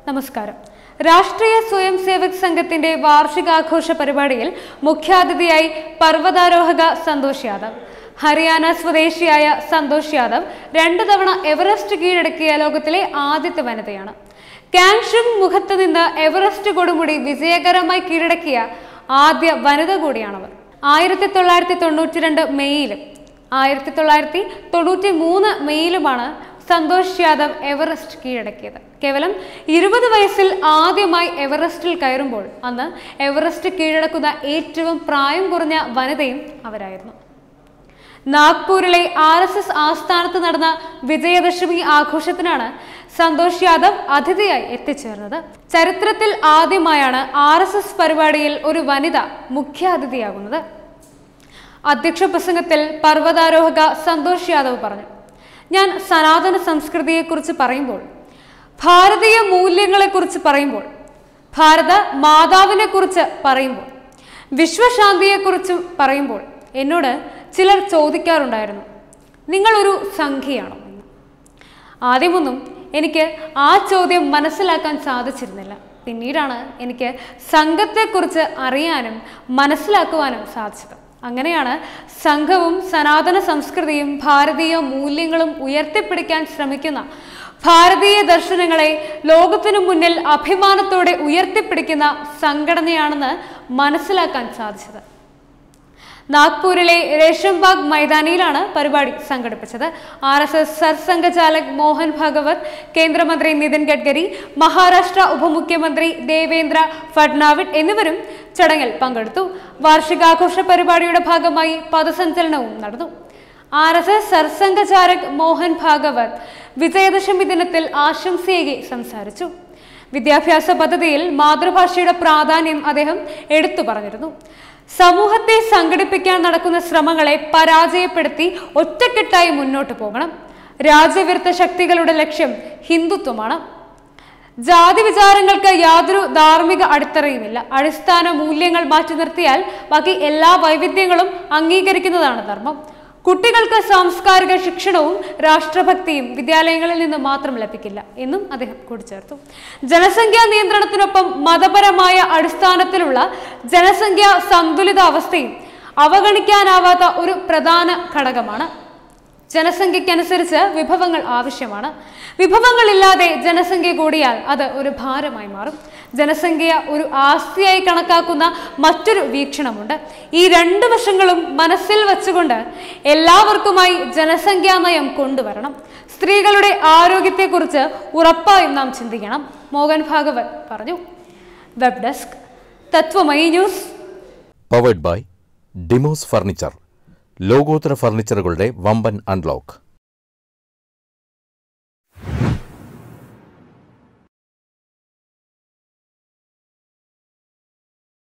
നമസ്കാരം രാഷ്ട്രീയ സ്വയം സേവക് സംഘത്തിന്റെ വാർഷികാഘോഷ പരിപാടിയിൽ മുഖ്യാതിഥിയായി പർവ്വതാരോഹക സന്തോഷ് യാദവ് ഹരിയാന സ്വദേശിയായ സന്തോഷ് യാദവ് രണ്ടു തവണ എവറസ്റ്റ് കീഴടക്കിയ ലോകത്തിലെ ആദ്യത്തെ വനിതയാണ് കാങ്ഷുങ് മുഖത്ത് നിന്ന് എവറസ്റ്റ് കൊടുമുടി വിജയകരമായി കീഴടക്കിയ ആദ്യ വനിത കൂടിയാണവർ ആയിരത്തി തൊള്ളായിരത്തി തൊണ്ണൂറ്റി രണ്ട് മെയ്യിലും ആയിരത്തി തൊള്ളായിരത്തി തൊണ്ണൂറ്റി മൂന്ന് മെയ്യിലുമാണ് സന്തോഷ് യാദവ് എവറസ്റ്റ് കീഴടക്കിയത് കേവലം ഇരുപത് വയസ്സിൽ ആദ്യമായി എവറസ്റ്റിൽ കയറുമ്പോൾ അന്ന് എവറസ്റ്റ് കീഴടക്കുന്ന ഏറ്റവും പ്രായം കുറഞ്ഞ വനിതയും അവരായിരുന്നു നാഗ്പൂരിലെ ആർ എസ് എസ് ആസ്ഥാനത്ത് നടന്ന വിജയദശമി ആഘോഷത്തിനാണ് സന്തോഷ് യാദവ് അതിഥിയായി എത്തിച്ചേർന്നത് ചരിത്രത്തിൽ ആദ്യമായാണ് ആർ എസ് എസ് പരിപാടിയിൽ ഒരു വനിത മുഖ്യാതിഥിയാകുന്നത് അധ്യക്ഷ പ്രസംഗത്തിൽ പർവ്വതാരോഹക സന്തോഷ് യാദവ് പറഞ്ഞു ഞാൻ സനാതന സംസ്കൃതിയെക്കുറിച്ച് പറയുമ്പോൾ ഭാരതീയ മൂല്യങ്ങളെക്കുറിച്ച് പറയുമ്പോൾ ഭാരത മാതാവിനെക്കുറിച്ച് പറയുമ്പോൾ വിശ്വശാന്തിയെക്കുറിച്ച് പറയുമ്പോൾ എന്നോട് ചിലർ ചോദിക്കാറുണ്ടായിരുന്നു നിങ്ങളൊരു സംഖ്യയാണോ എന്ന് ആദ്യമൊന്നും എനിക്ക് ആ ചോദ്യം മനസ്സിലാക്കാൻ സാധിച്ചിരുന്നില്ല പിന്നീടാണ് എനിക്ക് സംഘത്തെക്കുറിച്ച് അറിയാനും മനസ്സിലാക്കുവാനും സാധിച്ചത് അങ്ങനെയാണ് സംഘവും സനാതന സംസ്കൃതിയും ഭാരതീയ മൂല്യങ്ങളും ഉയർത്തിപ്പിടിക്കാൻ ശ്രമിക്കുന്ന ഭാരതീയ ദർശനങ്ങളെ ലോകത്തിനു മുന്നിൽ അഭിമാനത്തോടെ ഉയർത്തിപ്പിടിക്കുന്ന സംഘടനയാണെന്ന് മനസ്സിലാക്കാൻ സാധിച്ചത് നാഗ്പൂരിലെ രേഷംബാഗ് മൈതാനിയിലാണ് പരിപാടി സംഘടിപ്പിച്ചത് R S S Sarsanghchalak Mohan Bhagwat കേന്ദ്രമന്ത്രി നിതിൻ ഗഡ്കരി മഹാരാഷ്ട്ര ഉപമുഖ്യമന്ത്രി ദേവേന്ദ്ര ഫഡ്നാവിഡ് എന്നിവരും ചടങ്ങിൽ പങ്കെടുത്തു വാർഷികാഘോഷ പരിപാടിയുടെ ഭാഗമായി പദസഞ്ചലനവും നടന്നു R S S Sarsanghchalak Mohan Bhagwat Vijayadashami ദിനത്തിൽ ആശംസയേകി സംസാരിച്ചു വിദ്യാഭ്യാസ പദ്ധതിയിൽ മാതൃഭാഷയുടെ പ്രാധാന്യം അദ്ദേഹം എടുത്തു പറഞ്ഞിരുന്നു സമൂഹത്തെ സംഘടിപ്പിക്കാൻ നടക്കുന്ന ശ്രമങ്ങളെ പരാജയപ്പെടുത്തി ഒറ്റക്കെട്ടായി മുന്നോട്ട് പോകണം രാജ്യവിരുദ്ധ ശക്തികളുടെ ലക്ഷ്യം ഹിന്ദുത്വമാണ് ജാതി വിചാരങ്ങൾക്ക് യാതൊരു ധാർമ്മിക അടിത്തറയുമില്ല അടിസ്ഥാന മൂല്യങ്ങൾ മാറ്റി നിർത്തിയാൽ ബാക്കി എല്ലാ വൈവിധ്യങ്ങളും അംഗീകരിക്കുന്നതാണ് ധർമ്മം കുട്ടികൾക്ക് സാംസ്കാരിക ശിക്ഷണവും രാഷ്ട്രഭക്തിയും വിദ്യാലയങ്ങളിൽ നിന്ന് മാത്രം ലഭിക്കില്ല എന്നും അദ്ദേഹം കൂട്ടിച്ചേർത്തു ജനസംഖ്യാ നിയന്ത്രണത്തിനൊപ്പം മതപരമായ അടിസ്ഥാനത്തിലുള്ള ജനസംഖ്യാ സന്തുലിതാവസ്ഥയും അവഗണിക്കാനാവാത്ത ഒരു പ്രധാന ഘടകമാണ് ജനസംഖ്യയ്ക്കനുസരിച്ച് വിഭവങ്ങൾ ആവശ്യമാണ് വിഭവങ്ങളില്ലാതെ ജനസംഖ്യ കൂടിയാൽ അത് ഒരു ഭാരമായി മാറും ജനസംഖ്യ ഒരു ആസ്തിയായി കണക്കാക്കുന്ന മറ്റൊരു വീക്ഷണമുണ്ട് ഈ രണ്ട് വശങ്ങളും മനസ്സിൽ വെച്ചുകൊണ്ട് എല്ലാവർക്കുമായി ജനസംഖ്യാ നയം കൊണ്ടുവരണം സ്ത്രീകളുടെ ആരോഗ്യത്തെക്കുറിച്ച് ഉറപ്പായും നാം ചിന്തിക്കണം മോഹൻ ഭാഗവത് പറഞ്ഞു web desk Tatwamayi news powered by Demos furniture ലോകോത്തര ഫർണിച്ചറുകളുടെ വമ്പൻ അൺലോക്ക്